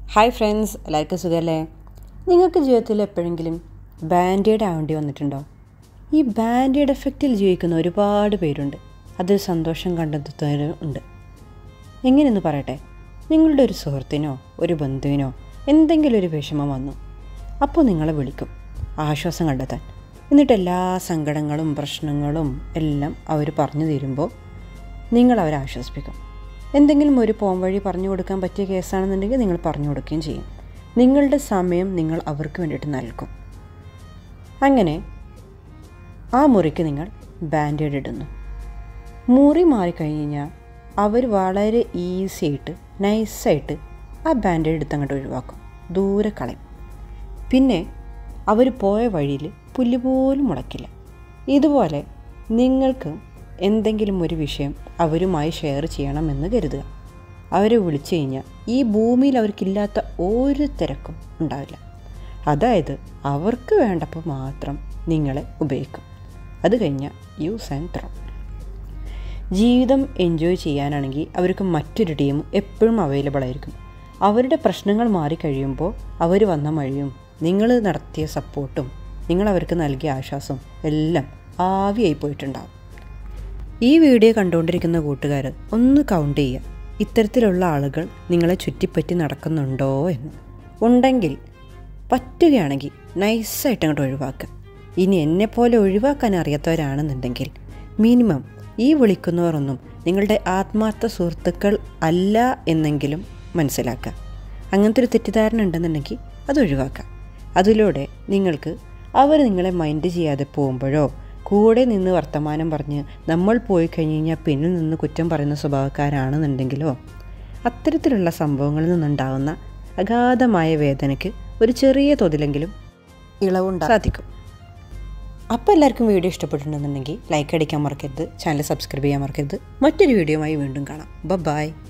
hi friends എല്ലാവർക്കും സുഖമല്ലേ നിങ്ങൾക്ക് ജീവിതത്തിൽ എപ്പോഴെങ്കിലും ബാൻഡേഡ് ആവേണ്ടി വന്നിട്ടുണ്ടോ ഈ ബാൻഡേഡ് എഫക്റ്റിൽ ജീവിക്കുന്ന ഒരുപാട് പേരുണ്ട് അതിൽ സന്തോഷം കണ്ടെത്തുന്നവരും ഉണ്ട് എങ്ങനെയെന്ന് പറയട്ടെ നിങ്ങളുടെ ഒരു സുഹൃത്തിനോ ഒരു ബന്ധുവിനോ എന്തെങ്കിലും ഒരു വിഷമം വന്നു അപ്പോൾ നിങ്ങളെ വിളിക്കും ആശ്വാസം കണ്ടെത്താൻ എന്നിട്ട് എല്ലാ സങ്കടങ്ങളും പ്രശ്നങ്ങളും എല്ലാം അവർ പറഞ്ഞു തരുമ്പോൾ നിങ്ങൾ അവരെ ആശ്വസിപ്പിക്കും എന്തെങ്കിലും ഒരു പോം വഴി പറഞ്ഞു കൊടുക്കാൻ പറ്റിയ കേസാണെന്നുണ്ടെങ്കിൽ നിങ്ങൾ പറഞ്ഞു കൊടുക്കുകയും ചെയ്യും നിങ്ങളുടെ സമയം നിങ്ങൾ അവർക്ക് വേണ്ടിയിട്ട് നൽകും അങ്ങനെ ആ മുറിക്ക് നിങ്ങൾ ബാൻഡേഡ് ഇടുന്നു മുറി മാറിക്കഴിഞ്ഞ് കഴിഞ്ഞാൽ അവർ വളരെ ഈസി ആയിട്ട് നൈസായിട്ട് ആ ബാൻഡേഡ് എടുത്ത് അങ്ങോട്ട് ഒഴിവാക്കും ദൂരെ കളയും പിന്നെ അവർ പോയ വഴിയിൽ പുല്ല് പോലും മുളയ്ക്കില്ല ഇതുപോലെ നിങ്ങൾക്ക് എന്തെങ്കിലും ഒരു വിഷയം അവരുമായി ഷെയർ ചെയ്യണമെന്ന് കരുതുക അവരെ വിളിച്ചു കഴിഞ്ഞാൽ ഈ ഭൂമിയിൽ അവർക്കില്ലാത്ത ഒരു തിരക്കും ഉണ്ടാവില്ല അതായത് അവർക്ക് വേണ്ടപ്പോൾ മാത്രം നിങ്ങളെ ഉപയോഗിക്കും അത് കഴിഞ്ഞാൽ യൂസ് ആൻഡ് ത്രോ ജീവിതം എൻജോയ് ചെയ്യാനാണെങ്കിൽ അവർക്ക് മറ്റൊരു ടീം എപ്പോഴും അവൈലബിൾ ആയിരിക്കും അവരുടെ പ്രശ്നങ്ങൾ മാറിക്കഴിയുമ്പോൾ അവർ വന്ന വഴിയും നിങ്ങൾ നടത്തിയ സപ്പോർട്ടും നിങ്ങൾ അവർക്ക് നൽകിയ ആശ്വാസവും എല്ലാം ആവിയായി പോയിട്ടുണ്ടാവും ഈ വീഡിയോ കണ്ടുകൊണ്ടിരിക്കുന്ന കൂട്ടുകാർ ഒന്ന് കൗണ്ട് ചെയ്യുക ഇത്തരത്തിലുള്ള ആളുകൾ നിങ്ങളെ ചുറ്റിപ്പറ്റി നടക്കുന്നുണ്ടോ എന്ന് ഉണ്ടെങ്കിൽ പറ്റുകയാണെങ്കിൽ നൈസായിട്ട് അങ്ങോട്ട് ഒഴിവാക്കുക ഇനി എന്നെപ്പോലെ ഒഴിവാക്കാൻ അറിയാത്തവരാണെന്നുണ്ടെങ്കിൽ മിനിമം ഈ വിളിക്കുന്നവരൊന്നും നിങ്ങളുടെ ആത്മാർത്ഥ സുഹൃത്തുക്കൾ അല്ല എന്നെങ്കിലും മനസ്സിലാക്കുക അങ്ങനത്തെ ഒരു തെറ്റിദ്ധാരണ ഉണ്ടെന്നുണ്ടെങ്കിൽ അത് ഒഴിവാക്കുക അതിലൂടെ നിങ്ങൾക്ക് അവർ നിങ്ങളെ മൈൻഡ് ചെയ്യാതെ പോകുമ്പോഴോ കൂടെ നിന്ന് വർത്തമാനം പറഞ്ഞ് നമ്മൾ പോയി കഴിഞ്ഞ് കഴിഞ്ഞാൽ പിന്നിൽ നിന്ന് കുറ്റം പറയുന്ന സ്വഭാവക്കാരാണെന്നുണ്ടെങ്കിലോ അത്തരത്തിലുള്ള സംഭവങ്ങളിൽ നിന്നുണ്ടാകുന്ന അഗാധമായ വേദനയ്ക്ക് ഒരു ചെറിയ തോതിലെങ്കിലും ഇളവുണ്ടാ സാധിക്കും അപ്പോൾ എല്ലാവർക്കും വീഡിയോ ഇഷ്ടപ്പെട്ടിട്ടുണ്ടെന്നുണ്ടെങ്കിൽ ലൈക്ക് അടിക്കാൻ മറക്കരുത് ചാനൽ സബ്സ്ക്രൈബ് ചെയ്യാൻ മറക്കരുത് മറ്റൊരു വീഡിയോയുമായി വീണ്ടും കാണാം ബ ബായ്